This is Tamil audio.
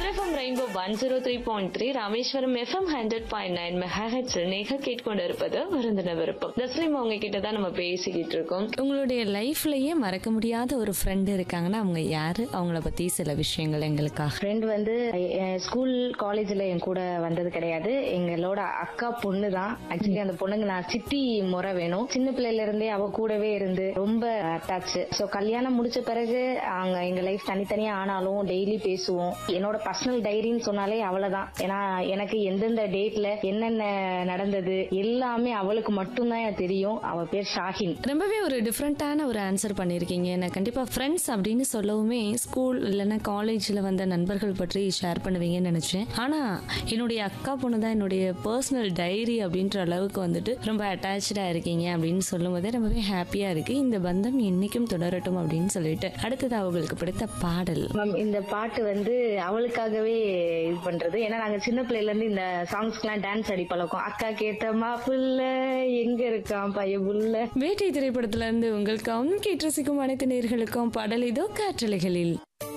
Madurai rainbow one zero three point three Rameswaram FM hundred point nine மெகாஹெட்ஸில் நேக கேட்கொண்டிருப்பது விருந்தின விருப்பம் தஸ்லிம் அவங்க கிட்ட தான் நம்ம பேசிக்கிட்டு இருக்கோம் உங்களுடைய லைஃப்லயே மறக்க முடியாத ஒரு ஃப்ரெண்ட் இருக்காங்கன்னா அவங்க யாரு அவங்கள பத்தி சில விஷயங்கள் எங்களுக்காக ஃப்ரெண்ட் வந்து என் ஸ்கூல் காலேஜ்ல என் கூட வந்தது கிடையாது எங்களோட அக்கா பொண்ணு தான் ஆக்சுவலி அந்த பொண்ணுக்கு நான் சித்தி முறை வேணும் சின்ன பிள்ளையில இருந்தே அவ கூடவே இருந்து ரொம்ப அட்டாச் சோ கல்யாணம் முடிச்ச பிறகு அங்க எங்க லைஃப் தனித்தனியா ஆனாலும் டெய்லி பேசுவோம் என்னோட பர்சனல் டைரின்னு சொன்னாலே அவளதான் ஏன்னா எனக்கு எந்தெந்த டேட்ல என்னென்ன நடந்தது எல்லாமே அவளுக்கு மட்டும்தான் தெரியும் அவ பேர் ஷாஹின் ரொம்பவே ஒரு டிஃப்ரெண்டான ஒரு ஆன்சர் பண்ணியிருக்கீங்க நான் கண்டிப்பா ஃப்ரெண்ட்ஸ் அப்படின்னு சொல்லவுமே ஸ்கூல் இல்லைன்னா காலேஜ்ல வந்த நண்பர்கள் பற்றி ஷேர் பண்ணுவீங்கன்னு நினைச்சேன் ஆனா என்னுடைய அக்கா பொண்ணு தான் என்னுடைய பர்சனல் டைரி அப்படின்ற அளவுக்கு வந்துட்டு ரொம்ப அட்டாச்சா இருக்கீங்க அப்படின்னு சொல்லும் போதே ரொம்பவே ஹாப்பியா இருக்கு இந்த பந்தம் என்னைக்கும் தொடரட்டும் அப்படின்னு சொல்லிட்டு அடுத்தது அவங்களுக்கு பிடித்த பாடல் மேம் இந்த பாட்டு வந்து அவளுக்காகவே இது பண்றது ஏன்னா நாங்க சின்ன பிள்ளைல இருந்து இந்த சாங்ஸ்க்குலாம் டான்ஸ் அடி பழக்கம் அக்கா கேட்ட மாப்புள்ள எங்க இருக்கான் பையபுள்ள வேட்டை திரைப்படத்துல இருந்து உங்களுக்கும் கேட்டு ரசிக்கும் அனைத்து நேர்களுக்கும் பாடல் இதோ காற்றலைகளில்